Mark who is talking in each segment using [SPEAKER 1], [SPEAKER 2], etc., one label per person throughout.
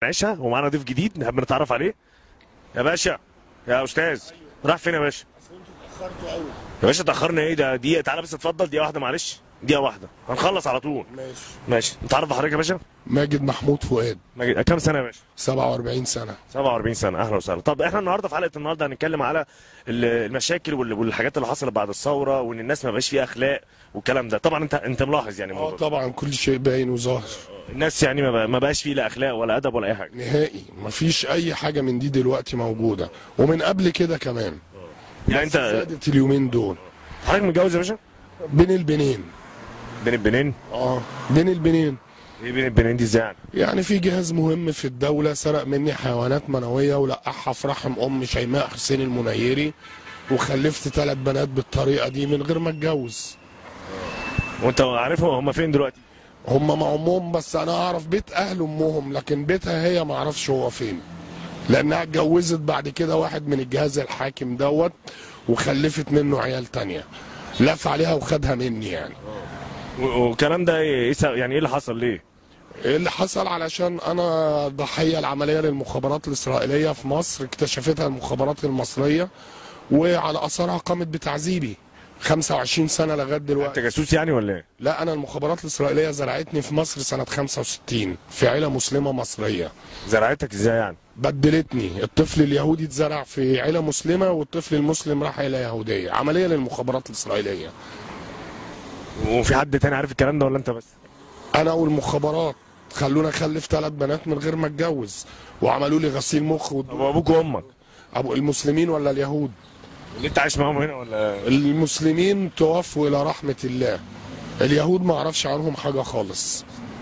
[SPEAKER 1] نعيشها ومعانا ضيف جديد نحب نتعرف عليه يا باشا يا استاذ راح فين يا باشا يا باشا اتاخرنا ايه ده دقيقه تعالى بس اتفضل دقيقه واحده معلش دقيقه واحده هنخلص على طول
[SPEAKER 2] ماشي
[SPEAKER 1] ماشي نتعرف بحضرتك يا باشا
[SPEAKER 2] ماجد محمود فؤاد
[SPEAKER 1] ماجد كام سنه يا باشا
[SPEAKER 2] 47 سنة
[SPEAKER 1] 47 سنه اهلا وسهلا طب احنا النهارده في حلقه النهارده هنتكلم على ال- المشاكل وال- والحاجات اللي حصلت بعد الثوره وان الناس ما بقاش فيها اخلاق والكلام ده طبعا انت انت ملاحظ يعني
[SPEAKER 2] اه
[SPEAKER 1] الموضوع
[SPEAKER 2] طبعا كل شيء باين وظاهر
[SPEAKER 1] الناس يعني ما بقى- ما بقاش فيه لا اخلاق ولا ادب ولا اي حاجه
[SPEAKER 2] نهائي مفيش اي حاجة من دي دلوقتي موجودة ومن قبل كده كمان
[SPEAKER 1] يعني انت
[SPEAKER 2] زادت اليومين دول
[SPEAKER 1] حضرتك متجوز يا باشا
[SPEAKER 2] بين البنين
[SPEAKER 1] بين البنين
[SPEAKER 2] اه بين البنين
[SPEAKER 1] ايه بين البنين دي ازاي يعني
[SPEAKER 2] يعني في جهاز مهم في الدولة سرق مني حيوانات منوية ولقحها في رحم أم شيماء حسين المنيري وخلفت ثلاث بنات بالطريقة دي من غير ما اتجوز
[SPEAKER 1] وانت عارفهم هم فين دلوقتي
[SPEAKER 2] هم مع أمهم بس أنا أعرف بيت أهل أمهم لكن بيتها هي ما أعرفش هو فين لأنها اتجوزت بعد كده واحد من الجهاز الحاكم دوت وخلفت منه عيال تانية لف عليها وخدها مني يعني
[SPEAKER 1] و- والكلام ده ايه إيه سبب- يعني ايه اللي حصل ليه
[SPEAKER 2] ايه اللي حصل علشان انا ضحيه العمليه للمخابرات الاسرائيليه في مصر اكتشفتها المخابرات المصريه وعلى اثرها قامت بتعذيبي 25 سنه لغايه
[SPEAKER 1] انت
[SPEAKER 2] دلوقتي
[SPEAKER 1] جاسوس يعني ولا ايه
[SPEAKER 2] لا انا المخابرات الاسرائيليه زرعتني في مصر سنه 65 في عيله مسلمه مصريه
[SPEAKER 1] زرعتك ازاي يعني
[SPEAKER 2] بدلتني الطفل اليهودي اتزرع في عيله مسلمه والطفل المسلم راح عيله يهوديه عمليه للمخابرات الاسرائيليه
[SPEAKER 1] وفي حد تاني عارف الكلام ده ولا انت بس
[SPEAKER 2] انا والمخابرات خلونا اخلف ثلاث بنات من غير ما اتجوز وعملوا لي غسيل مخ
[SPEAKER 1] طب وابوك وامك
[SPEAKER 2] ابو المسلمين ولا اليهود
[SPEAKER 1] اللي انت عايش معاهم هنا ولا
[SPEAKER 2] المسلمين توفوا الى رحمه الله اليهود ما اعرفش عنهم حاجه خالص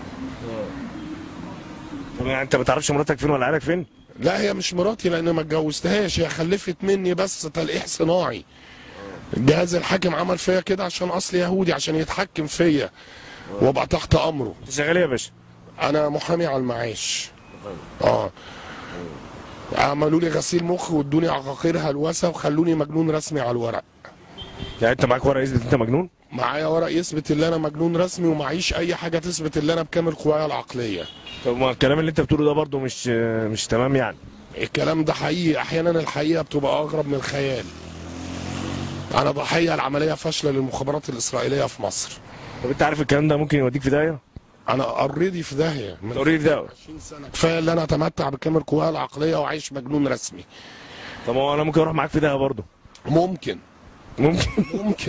[SPEAKER 1] طب يعني انت ما تعرفش مراتك فين ولا عيالك فين
[SPEAKER 2] لا هي مش مراتي لان ما اتجوزتهاش هي خلفت مني بس تلقيح صناعي الجهاز الحاكم عمل فيا كده عشان اصل يهودي عشان يتحكم فيا وابقى تحت امره
[SPEAKER 1] انت شغال ايه يا باشا
[SPEAKER 2] انا محامي على المعاش اه عملوا لي غسيل مخ وادوني عقاقير هلوسه وخلوني مجنون رسمي على الورق
[SPEAKER 1] يعني انت معاك ورقه يثبت انت مجنون
[SPEAKER 2] معايا ورق يثبت ان انا مجنون رسمي ومعيش اي حاجه تثبت ان انا بكامل قوايا العقليه
[SPEAKER 1] طب ما الكلام اللي انت بتقوله ده برضه مش مش تمام يعني
[SPEAKER 2] الكلام ده حقيقي احيانا الحقيقه بتبقى اغرب من الخيال انا ضحيه العمليه فاشله للمخابرات الاسرائيليه في مصر
[SPEAKER 1] طب انت عارف الكلام ده ممكن يوديك في داهيه
[SPEAKER 2] انا اوريدي في داهيه من
[SPEAKER 1] توريني ده
[SPEAKER 2] 20 سنه كفايه ان انا اتمتع بكامل قوايا العقليه وعايش مجنون رسمي
[SPEAKER 1] طب هو انا ممكن اروح معاك في داهيه برضه
[SPEAKER 2] ممكن
[SPEAKER 1] ممكن
[SPEAKER 2] ممكن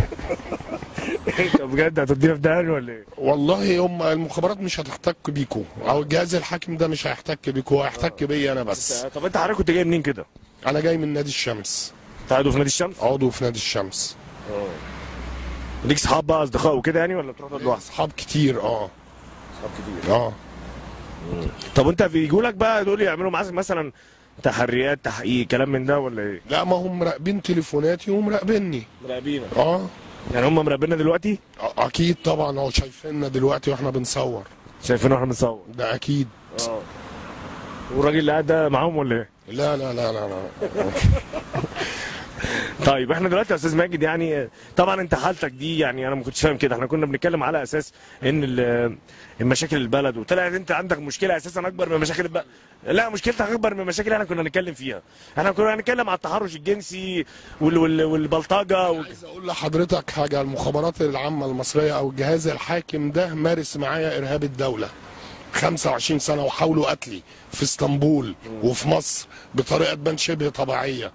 [SPEAKER 1] طب بجد هتودينا في داهيه ولا ايه
[SPEAKER 2] والله هم المخابرات مش هتحتك بيكوا او الجهاز الحاكم ده مش هيحتك بيكوا هو هيحتك بيا انا بس
[SPEAKER 1] طب انت حضرتك كنت جاي منين كده
[SPEAKER 2] انا جاي من نادي الشمس
[SPEAKER 1] انت قاعد في نادي الشمس
[SPEAKER 2] عضو في نادي الشمس
[SPEAKER 1] ليك صحاب بقى اصدقاء وكده يعني ولا بتروح تقعد لوحدك
[SPEAKER 2] اصحاب كتير اه
[SPEAKER 1] صحاب كتير
[SPEAKER 2] اه
[SPEAKER 1] طب انت بيجوا لك بقى دول يعملوا معاك مثلا تحريات تحقيق كلام من ده ولا ايه
[SPEAKER 2] لا ما هم مراقبين تليفوناتي ومراقبيني
[SPEAKER 1] مراقبينك
[SPEAKER 2] اه
[SPEAKER 1] يعني هم مراقبيننا دلوقتي
[SPEAKER 2] اكيد طبعا هو شايفيننا دلوقتي واحنا بنصور
[SPEAKER 1] شايفيننا واحنا بنصور
[SPEAKER 2] ده اكيد
[SPEAKER 1] اه والراجل اللي قاعد ده معاهم ولا ايه
[SPEAKER 2] لا لا لا لا, لا.
[SPEAKER 1] طيب احنا دلوقتي يا استاذ ماجد يعني طبعا انت حالتك دي يعني انا ما كنتش فاهم كده احنا كنا بنتكلم على اساس ان ال- المشاكل البلد وطلعت انت عندك مشكله اساسا اكبر من مشاكل البلد لا مشكلتك اكبر من مشاكل احنا كنا نتكلم فيها احنا كنا هنتكلم على التحرش الجنسي وال وال والبلطجه و...
[SPEAKER 2] عايز اقول لحضرتك حاجه المخابرات العامه المصريه او الجهاز الحاكم ده مارس معايا ارهاب الدوله 25 سنه وحاولوا قتلي في اسطنبول وفي مصر بطريقه تبان شبه طبيعيه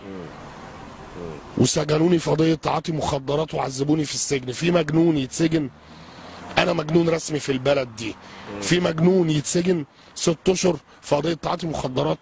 [SPEAKER 2] وسجنوني في قضيه تعاطي مخدرات وعذبوني في السجن في مجنون يتسجن انا مجنون رسمي في البلد دي في مجنون يتسجن ست اشهر في قضيه تعاطي مخدرات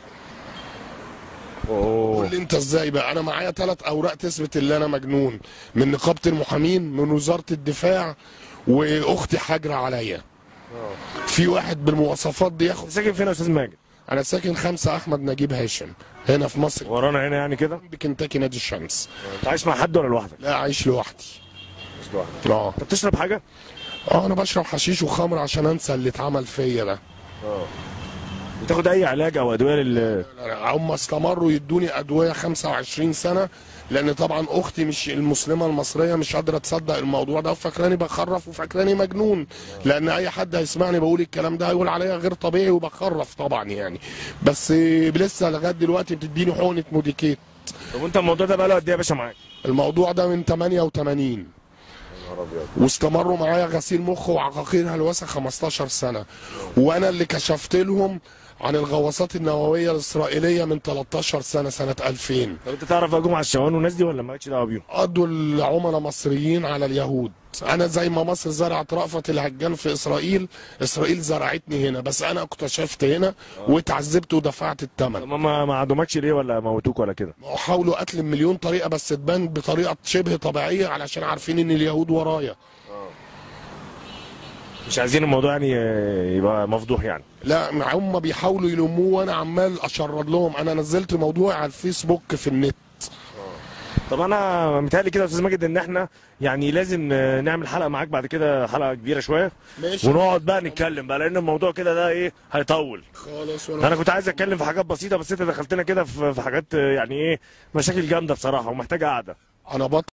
[SPEAKER 1] أوه.
[SPEAKER 2] قول لي انت ازاي بقى انا معايا ثلاث اوراق تثبت ان انا مجنون من نقابه المحامين من وزاره الدفاع واختي حاجره عليا في واحد بالمواصفات دي ياخد
[SPEAKER 1] ساكن فين يا استاذ ماجد
[SPEAKER 2] انا ساكن خمسة احمد نجيب هاشم هنا في مصر
[SPEAKER 1] ورانا هنا يعني كده
[SPEAKER 2] بكنتاكي نادي الشمس
[SPEAKER 1] انت عايش مع حد ولا لوحدك
[SPEAKER 2] لا عايش لوحدي
[SPEAKER 1] مش لوحدك
[SPEAKER 2] اه
[SPEAKER 1] انت بتشرب حاجه
[SPEAKER 2] اه انا بشرب حشيش وخمر عشان انسى اللي اتعمل فيا ده
[SPEAKER 1] بتاخد اي علاج او ادويه لل
[SPEAKER 2] هم استمروا يدوني ادويه 25 سنه لان طبعا اختي مش المسلمه المصريه مش قادره تصدق الموضوع ده وفاكراني بخرف وفاكراني مجنون لان اي حد هيسمعني بقول الكلام ده هيقول عليا غير طبيعي وبخرف طبعا يعني بس لسه لغايه دلوقتي بتديني حقنه موديكيت
[SPEAKER 1] طب وانت الموضوع ده بقى له قد ايه يا باشا معاك؟
[SPEAKER 2] الموضوع ده من 88 واستمروا معايا غسيل مخ وعقاقير هلوسه 15 سنه وانا اللي كشفت لهم عن الغواصات النوويه الاسرائيليه من 13 سنه سنه 2000
[SPEAKER 1] طب انت تعرف بقى جمعه الشوان والناس دي ولا مالكش دعوه بيهم؟
[SPEAKER 2] قضوا العملاء مصريين على اليهود انا زي ما مصر زرعت رأفت الهجان في اسرائيل اسرائيل زرعتني هنا بس انا اكتشفت هنا واتعذبت ودفعت
[SPEAKER 1] طب
[SPEAKER 2] الثمن
[SPEAKER 1] ما ما عدومكش ليه ولا موتوك ولا كده؟
[SPEAKER 2] وحاولوا قتل بمليون طريقه بس تبان بطريقه شبه طبيعيه علشان عارفين ان اليهود ورايا
[SPEAKER 1] مش عايزين الموضوع يعني يبقى مفضوح يعني
[SPEAKER 2] لا هم بيحاولوا يلموه وانا عمال اشرد لهم انا نزلت موضوع على الفيسبوك في النت
[SPEAKER 1] طب انا متهيألي كده يا استاذ ماجد ان احنا يعني لازم نعمل حلقه معاك بعد كده حلقه كبيره شويه
[SPEAKER 2] ماشي.
[SPEAKER 1] ونقعد بقى نتكلم بقى لان الموضوع كده ده ايه هيطول
[SPEAKER 2] خلاص
[SPEAKER 1] انا كنت عايز اتكلم في حاجات بسيطه بس انت دخلتنا كده في في حاجات يعني ايه مشاكل جامده بصراحه ومحتاجه قعده
[SPEAKER 2] انا بط